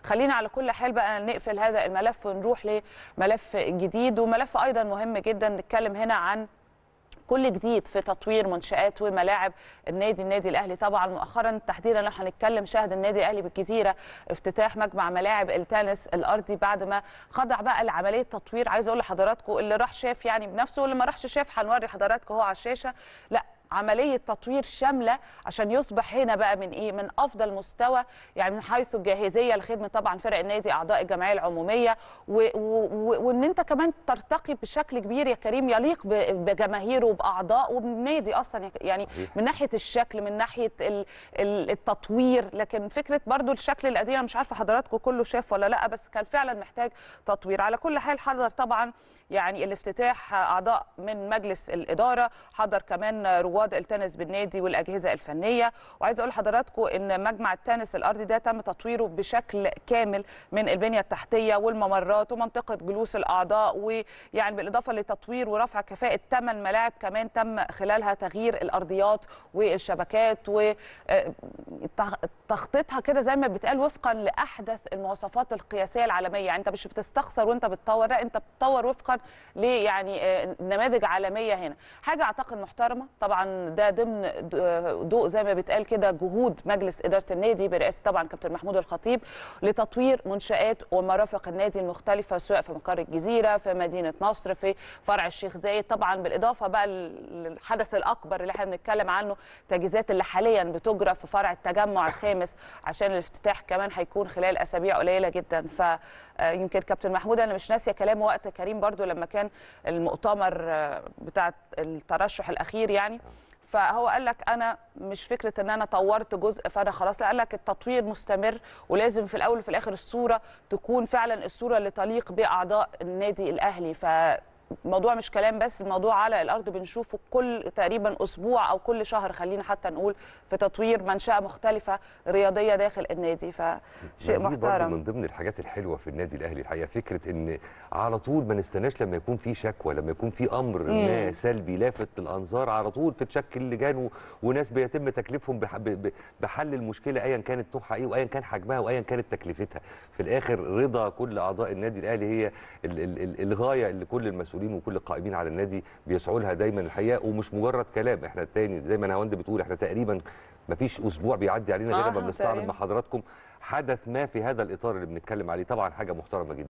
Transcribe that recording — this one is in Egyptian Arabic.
خلينا على كل حال بقى نقفل هذا الملف ونروح لملف جديد وملف ايضا مهم جدا نتكلم هنا عن كل جديد في تطوير منشآت وملاعب النادي النادي الاهلي طبعا مؤخرا تحديدا لو هنتكلم شهد النادي الاهلي بالجزيره افتتاح مجمع ملاعب التنس الارضي بعد ما خضع بقى لعمليه تطوير عايز اقول لحضراتكم اللي راح شاف يعني بنفسه واللي ما راحش شاف هنوري حضراتكم هو على الشاشه لا عمليه تطوير شامله عشان يصبح هنا بقى من ايه من افضل مستوى يعني من حيث الجاهزيه لخدمه طبعا فرق النادي اعضاء الجمعيه العموميه و و وان انت كمان ترتقي بشكل كبير يا كريم يليق بجماهيره وباعضاء وبالنادي اصلا يعني صحيح. من ناحيه الشكل من ناحيه ال ال التطوير لكن فكره برضو الشكل القديم أنا مش عارفه حضراتكم كله شاف ولا لا بس كان فعلا محتاج تطوير على كل حال حضر طبعا يعني الافتتاح اعضاء من مجلس الاداره حضر كمان رواد التنس بالنادي والاجهزه الفنيه وعايز اقول لحضراتكم ان مجمع التنس الارضي ده تم تطويره بشكل كامل من البنيه التحتيه والممرات ومنطقه جلوس الاعضاء ويعني بالاضافه لتطوير ورفع كفاءه ثمان ملاعب كمان تم خلالها تغيير الارضيات والشبكات وتخطيطها كده زي ما بيتقال وفقا لاحدث المواصفات القياسيه العالميه يعني انت مش بتستخسر وانت بتطور لا انت بتطور وفقا ل يعني آه، نماذج عالميه هنا حاجه اعتقد محترمه طبعا ده ضمن د- آه، ضوء زي ما بيتقال كده جهود مجلس اداره النادي برئاسه طبعا كابتن محمود الخطيب لتطوير منشات ومرافق النادي المختلفه سواء في مقر الجزيره في مدينه نصر في فرع الشيخ زايد طبعا بالاضافه بقى للحدث الاكبر اللي احنا بنتكلم عنه التجهيزات اللي حاليا بتجرى في فرع التجمع الخامس عشان الافتتاح كمان هيكون خلال اسابيع قليله جدا ف آه، يمكن كابتن محمود انا مش ناسيه كلامه وقت كريم برضو لما كان المؤتمر آه، بتاع الترشح الاخير يعني فهو قال لك انا مش فكره ان انا طورت جزء فانا خلاص لا قال لك التطوير مستمر ولازم في الاول وفي الاخر الصوره تكون فعلا الصوره اللي تليق باعضاء النادي الاهلي ف الموضوع مش كلام بس الموضوع على الارض بنشوفه كل تقريبا اسبوع او كل شهر خلينا حتى نقول في تطوير منشاه مختلفه رياضيه داخل النادي فشيء ما دي برضه محترم من ضمن الحاجات الحلوه في النادي الاهلي الحقيقه فكره ان على طول ما نستناش لما يكون في شكوى لما يكون في امر ما مم. سلبي لافت للانظار على طول تتشكل لجان و... وناس بيتم تكليفهم بح... ب... ب- بحل المشكله ايا كانت نوعها ايه وايا كان حجمها وايا كانت تكلفتها في الاخر رضا كل اعضاء النادي الاهلي هي ال... ال... ال... الغايه اللي كل المسؤولين وكل القائمين على النادي بيسعوا لها دايما الحقيقه ومش مجرد كلام احنا تاني زي ما نهاوند بتقول احنا تقريبا ما فيش اسبوع بيعدي علينا غير آه، لما بنستعرض تقريباً. مع حضراتكم حدث ما في هذا الاطار اللي بنتكلم عليه طبعا حاجه محترمه جدا